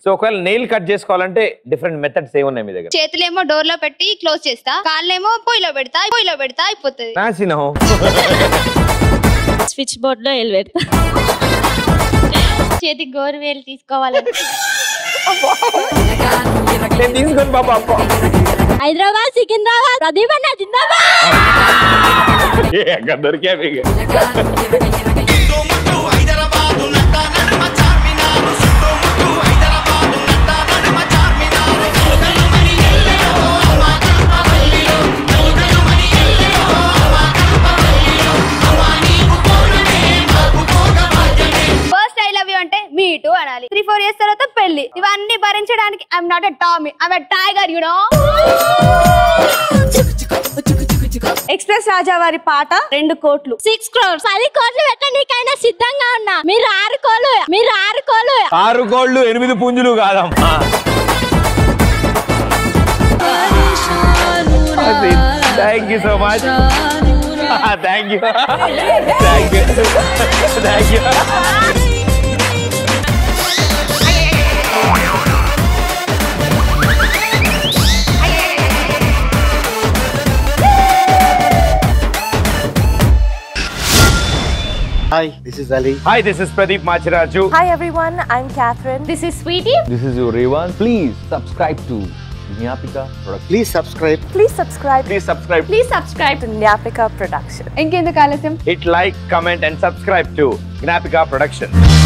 So ఒకవేళ nail cut చేసుకోవాలంటే different methods ఏమున్నాయి మీ దగ్గర చేతులేమో డోర్ లో పెట్టి క్లోజ్ చేస్తా కాళ్ళేమో పొయ్యిలో పెడతా పొయ్యిలో పెడతా అయిపోతుంది నాసినో స్విచ్ బోర్డ్ లో వెళ్ళి పెడతా చేతికి గోరు వేలు తీసుకోవాలని నేను తీసుకొని బాబా అప్ప హైదరాబాద్ సికింద్రాబాద్ ప్రదీప్ అన్న జిందాబాద్ ఎక్కడ దొరికా మీకు ఫస్ట్ ఐ లవ్ యూ అంటే మీ టూ అనాలి త్రీ ఫోర్ ఇయర్స్ తర్వాత పెళ్లి ఇవన్నీ భరించడానికి I'm not a Tommy I'm a tiger you know express Raja వారి పాట రెండు కోట్లు సిక్స్ క్రోర్స్ పది కోట్లు పెట్టడానికైనా సిద్ధంగా ఉన్నా మీరు ఆరు కోలు మీరు ఆరు కోలు ఆరు గోళ్ళు ఎనిమిది పుంజులు కాదమ్మా thank you so much thank you thank you thank you Hi, this is Ali. Hi this is Pradeep Machiraju hi everyone I'm Catherine this is Sweety this is your Revan please subscribe to Gnapika production Please subscribe. Please subscribe please subscribe please subscribe to Gnapika production ఇంకెందుకు ఆలస్యం hit like comment and subscribe to Gnapika production